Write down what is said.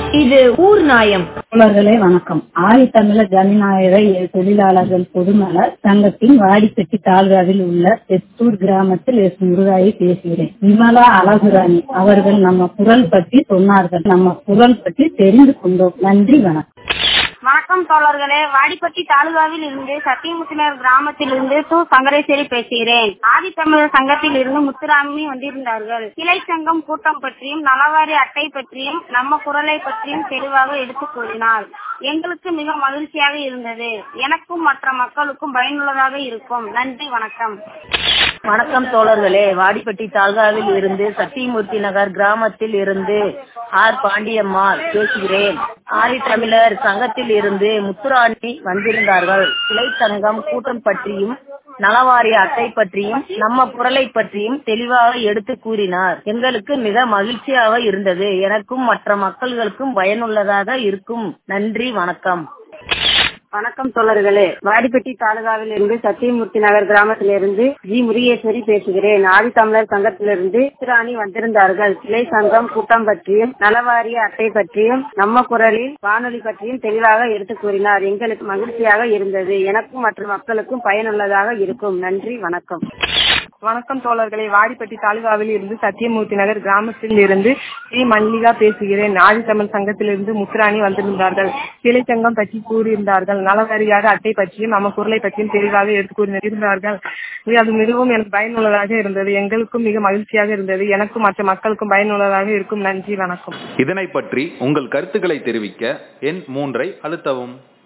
இது ஊர் நாயம் தோழர்களே வணக்கம் ஆதித்தமிழர் ஜனநாயக தொழிலாளர்கள் பொதுநல சங்கத்தின் வாடிப்பட்டி தாலுகாவில் உள்ள எஸ்தூர் கிராமத்தில் எஸ் முருகாயை பேசுகிறேன் விமலா அழகுராணி அவர்கள் நம்ம குரல் பற்றி சொன்னார்கள் நம்ம குரல் பற்றி தெரிந்து கொண்டோம் நன்றி வணக்கம் வணக்கம் தோழர்களே வாடிப்பட்டி தாலுகாவில் இருந்து சத்தியமுத்தினர் கிராமத்தில் இருந்து து சங்கரேஸ்வரி பேசுகிறேன் ஆதித்தமிழர் சங்கத்தில் இருந்து முத்துராமி வந்திருந்தார்கள் கிளை சங்கம் கூட்டம் பற்றியும் நலவாரி அட்டை பற்றியும் நம்ம குரலை பற்றியும் தெளிவாக எடுத்துக் கூறினார் எங்களுக்கு மிக மகிழ்ச்சியாக இருந்தது எனக்கும் மற்ற மக்களுக்கும் பயனுள்ளதாக இருக்கும் நன்றி வணக்கம் வணக்கம் தோழர்களே வாடிப்பட்டி தாலுகாவில் இருந்து சத்தியமூர்த்தி நகர் கிராமத்தில் இருந்து ஆர் பாண்டியம்மாள் பேசுகிறேன் ஆதித்தமிழர் சங்கத்தில் இருந்து முத்துராணி வந்திருந்தார்கள் கிளை சங்கம் கூட்டம் பற்றியும் நலவாரிய அட்டை பற்றியும் நம்ம குரலை பற்றியும் தெளிவாக எடுத்து கூறினார் எங்களுக்கு மிக மகிழ்ச்சியாக இருந்தது எனக்கும் மற்ற மக்கள்களுக்கும் பயனுள்ளதாக இருக்கும் நன்றி வணக்கம் வணக்கம் தோழர்களே வாடிப்பட்டி தாலுகாவில் இருந்து சத்தியமூர்த்தி நகர் கிராமத்திலிருந்து ஜி முருகேஸ்வரி பேசுகிறேன் ஆதித்தமிழர் சங்கத்திலிருந்து சிராணி வந்திருந்தார்கள் கிளை சங்கம் கூட்டம் பற்றியும் நலவாரிய அட்டை பற்றியும் நம்ம குரலில் வானொலி பற்றியும் தெளிவாக எடுத்து கூறினார் எங்களுக்கு மகிழ்ச்சியாக இருந்தது எனக்கும் மற்ற மக்களுக்கும் பயனுள்ளதாக இருக்கும் நன்றி வணக்கம் வணக்கம் தோழர்களே வாடிப்பட்டி தாலுகாவில் இருந்து சத்தியமூர்த்தி நகர் கிராமத்தில் இருந்து ஸ்ரீ மல்லிகா பேசுகிறேன் ஆதித்தமிழ் சங்கத்திலிருந்து முத்துராணி வந்திருந்தார்கள் கிளை சங்கம் பற்றி கூறியிருந்தார்கள் நலவாரியாக அட்டை பற்றியும் நம்ம குரலை பற்றியும் தெளிவாக எடுத்து கூறியிருந்தார்கள் அது மிகவும் எனக்கு பயனுள்ளதாக இருந்தது எங்களுக்கும் மிக மகிழ்ச்சியாக இருந்தது எனக்கும் மற்ற மக்களுக்கும் பயனுள்ளதாக இருக்கும் நன்றி வணக்கம் இதனை பற்றி உங்கள் கருத்துக்களை தெரிவிக்க எண் மூன்றை அழுத்தவும்